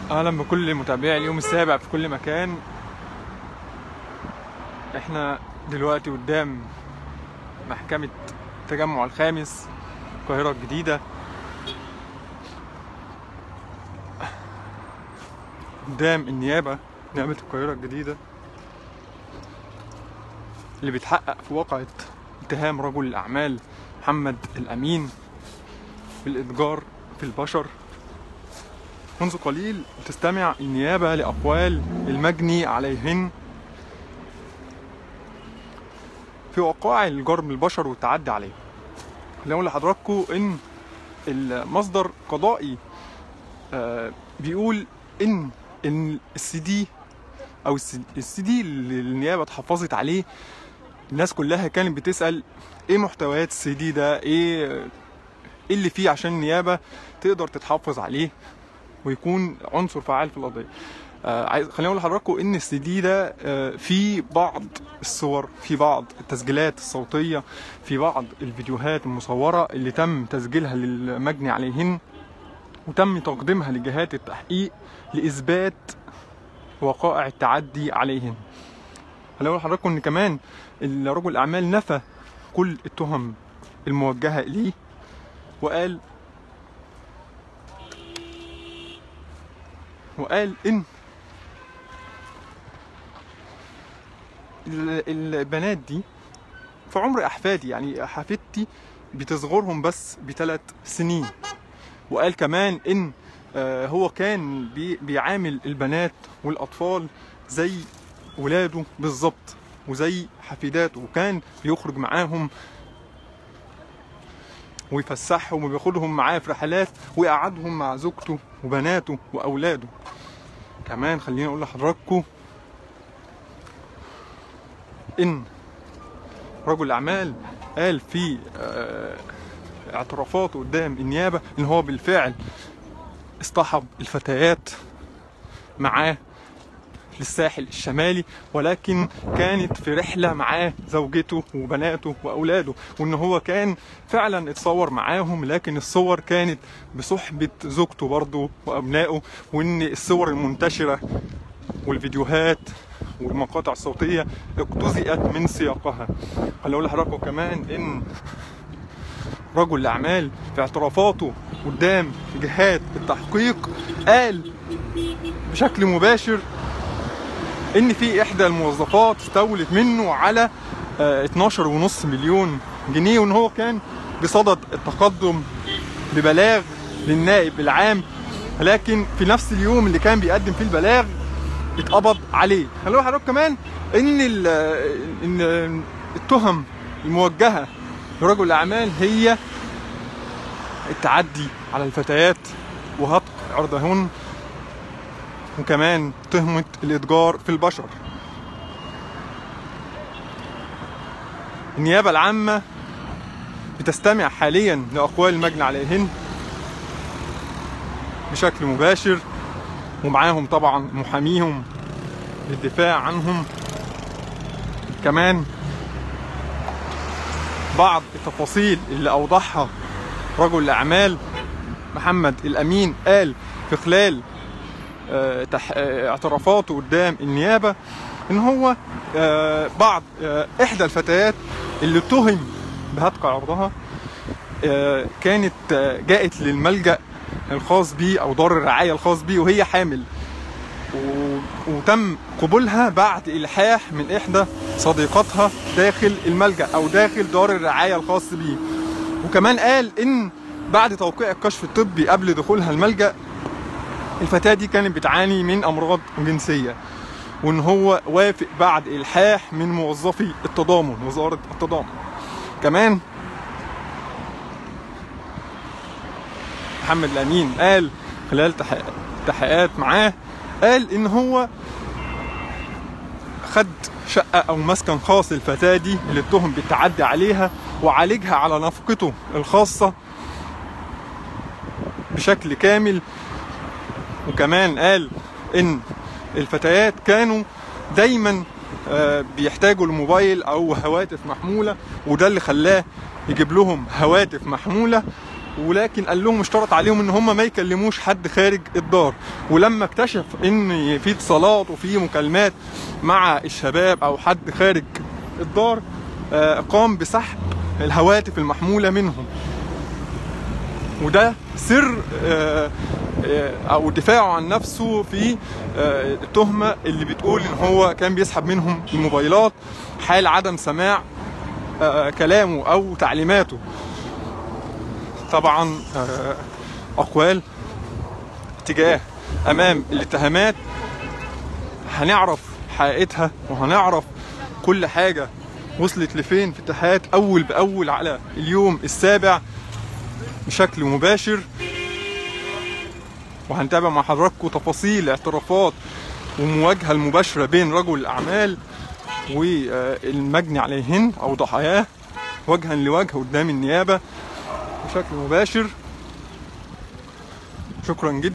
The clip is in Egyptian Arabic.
اهلا بكل متابعي اليوم السابع في كل مكان احنا دلوقتي قدام محكمة التجمع الخامس القاهرة الجديدة قدام النيابة نيابة القاهرة الجديدة اللي بيتحقق في واقعة اتهام رجل الأعمال محمد الأمين بالإتجار في البشر منذ قليل تستمع النيابة لأقوال المجني عليهن في وقائع الجرم البشر والتعدي عليه خليني أقول لحضراتكم إن المصدر قضائي آه، بيقول إن إن السي دي أو السي دي اللي النيابة اتحفظت عليه الناس كلها كانت بتسأل إيه محتويات السي دي ده إيه إيه اللي فيه عشان النيابة تقدر تتحفظ عليه ويكون عنصر فعال في القضيه آه عايز خليني اقول لحضراتكم ان السي دي ده آه في بعض الصور في بعض التسجيلات الصوتيه في بعض الفيديوهات المصوره اللي تم تسجيلها للمجني عليهن وتم تقديمها لجهات التحقيق لاثبات وقائع التعدي عليهن خليني اقول لحضراتكم ان كمان رجل الاعمال نفى كل التهم الموجهه اليه وقال وقال ان ال- البنات دي في عمر احفادي يعني حفيدتي بتصغرهم بس بثلاث سنين وقال كمان ان آه، هو كان بي- بيعامل البنات والاطفال زي ولاده بالظبط وزي حفيداته وكان بيخرج معاهم ويفسحهم وبياخدهم معاه في رحلات ويقعدهم مع زوجته وبناته واولاده كمان خليني اقول لحضراتكم ان رجل الاعمال قال في آه، اعترافاته قدام النيابه ان هو بالفعل اصطحب الفتيات معاه للساحل الشمالي ولكن كانت في رحلة معاه زوجته وبناته وأولاده وإن هو كان فعلا اتصور معاهم لكن الصور كانت بصحبة زوجته برضه وأبنائه وإن الصور المنتشرة والفيديوهات والمقاطع الصوتية اجتزئت من سياقها خليني أقول لحضراتكم كمان إن رجل الأعمال في اعترافاته قدام جهات التحقيق قال بشكل مباشر ان في احدى الموظفات استولت منه على آه، 12.5 مليون جنيه وان هو كان بصدد التقدم ببلاغ للنائب العام لكن في نفس اليوم اللي كان بيقدم فيه البلاغ اتقبض عليه خلينا حضرتك كمان ان ال- ان التهم الموجهه لرجل الاعمال هي التعدي على الفتيات وهتك عرضهن وكمان تهمة الإتجار في البشر النيابة العامة بتستمع حاليا لأقوال المجني عليهن بشكل مباشر ومعاهم طبعا محاميهم للدفاع عنهم كمان بعض التفاصيل اللي أوضحها رجل الأعمال محمد الأمين قال في خلال آه، تح- آه، اعترافاته قدام النيابة ان هو آه، بعض آه، احدى الفتيات اللي اتهم بهتك عرضها آه، كانت آه، جاءت للملجأ الخاص بيه او دار الرعاية الخاص بيه وهي حامل و- وتم قبولها بعد الحاح من احدى صديقاتها داخل الملجأ او داخل دار الرعاية الخاص بيه وكمان قال ان بعد توقيع الكشف الطبي قبل دخولها الملجأ الفتاة دي كانت بتعاني من أمراض جنسية وإن هو وافق بعد إلحاح من موظفي التضامن وزارة التضامن كمان محمد الأمين قال خلال تحقيق- تحقيقات معاه قال إن هو خد شقة أو مسكن خاص للفتاة دي اللي اتهم بالتعدي عليها وعالجها على نفقته الخاصة بشكل كامل وكمان قال ان الفتيات كانوا دايما آه، بيحتاجوا الموبايل او هواتف محموله وده اللي خلاه يجيب لهم هواتف محموله ولكن قال لهم اشترط عليهم ان هم ما يكلموش حد خارج الدار ولما اكتشف ان في اتصالات وفي مكالمات مع الشباب او حد خارج الدار آه، قام بسحب الهواتف المحمولة منهم وده سر آه، آه، او دفاعه عن نفسه في آه، التهمة اللي بتقول ان هو كان بيسحب منهم الموبايلات حال عدم سماع آه، كلامه او تعليماته طبعا آه، اقوال تجاه امام الاتهامات هنعرف حقيقتها وهنعرف كل حاجه وصلت لفين في اتحاد اول باول على اليوم السابع بشكل مباشر وهنتابع مع حضراتكم تفاصيل اعترافات والمواجهه المباشره بين رجل الاعمال والمجني عليهن او ضحاياه وجها لوجه قدام النيابه بشكل مباشر شكرا جدا